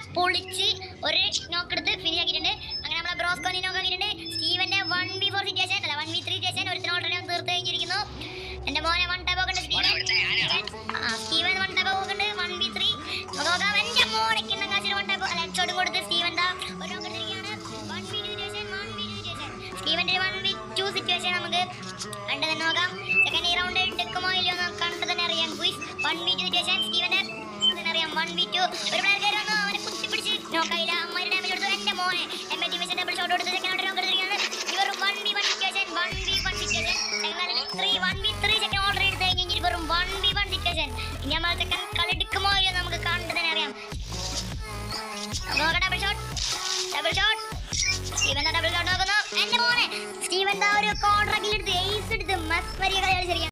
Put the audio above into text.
പൊളിച്ച് ഒരു നോക്ക് എടുത്ത് ഫിനിഷ് ആക്കിയിട്ടുണ്ട് അങ്ങനെ നമ്മളെ ബ്രോസ്കോനി നോക്ക് ആക്കിയിട്ടുണ്ട് സ്റ്റീവന്റെ വൺ വി ഫോർ സിറ്റുവേഷൻ അല്ല വൺ വി ത്രീ സിറ്റുവേഷൻ ഒരുത്തിന് ഓൾറെഡി തീർത്ത് കഴിഞ്ഞിരിക്കുന്നു എന്റെ മോനെ വൺ ടാപ്പ് ഒക്കെ ഉണ്ട് സ്റ്റീവൻ ആ സ്റ്റീവൻ വൺ ടാപ്പ് ഒക്കെ ഉണ്ട് വൺ വി ത്രീ നോക്കാം എന്റെ മോനെ കിണ്ണം കാശിന് വൺ ടാപ്പ് അല്ല ഹെഡ്ഷോട്ടും കൊടുത്ത് സ്റ്റീവൻ ദാ ഒരു നോക്ക് എടുത്തിരിക്കുകയാണ് one v two situation one v two situation സ്റ്റീവന്റെ വൺ വി ടു സിറ്റുവേഷൻ നമുക്ക് കണ്ടു തന്നെ നോക്കാം സെക്കൻഡ് ഈ റൗണ്ട് എടുക്കുമോ ഇല്ലയോ എന്ന് കണ്ടു തന്നെ അറിയാം ക്വിസ് വൺ വി ടു സിറ്റുവേഷൻ സ്റ്റീവന്റെ തന്നെ അറിയാം വൺ വി ടു ഒരു പ്ലെയർ കയറി വന്നു അവനെ കുത്തി പിടിച്ച് നോക്കായില്ല അമ്മയുടെ ഡാമേജ് കൊടുത്തു എന്റെ മോനെ എം എ ടി വെച്ച് ഡബിൾ ഷോട്ട് കൊടുത്ത് സെക്കൻഡ് നോക്ക് എടുത്തിരിക്കുകയാണ് ഇവർ one v one situation one v one situation second three one v three second order എടുത്ത് കഴിഞ്ഞ് ഇനി വെറും വൺ വി വൺ സിറ്റുവേഷൻ ഇനി നമ്മൾ സെക്കൻഡ് കളി എടുക്കുമോ ഇല്ലയോ നമുക്ക് കണ്ടു തന്നെ അറിയാം നോക്കാം double shot double shot Steven double shot നോക്കുന്നു എന്റെ മോനെ സ്റ്റീവൻ ദാ ഒരു കോൺട്രാക്റ്റിൽ എടുത്ത് എയ്സ് എടുത്ത് മസ്മരിയ കളി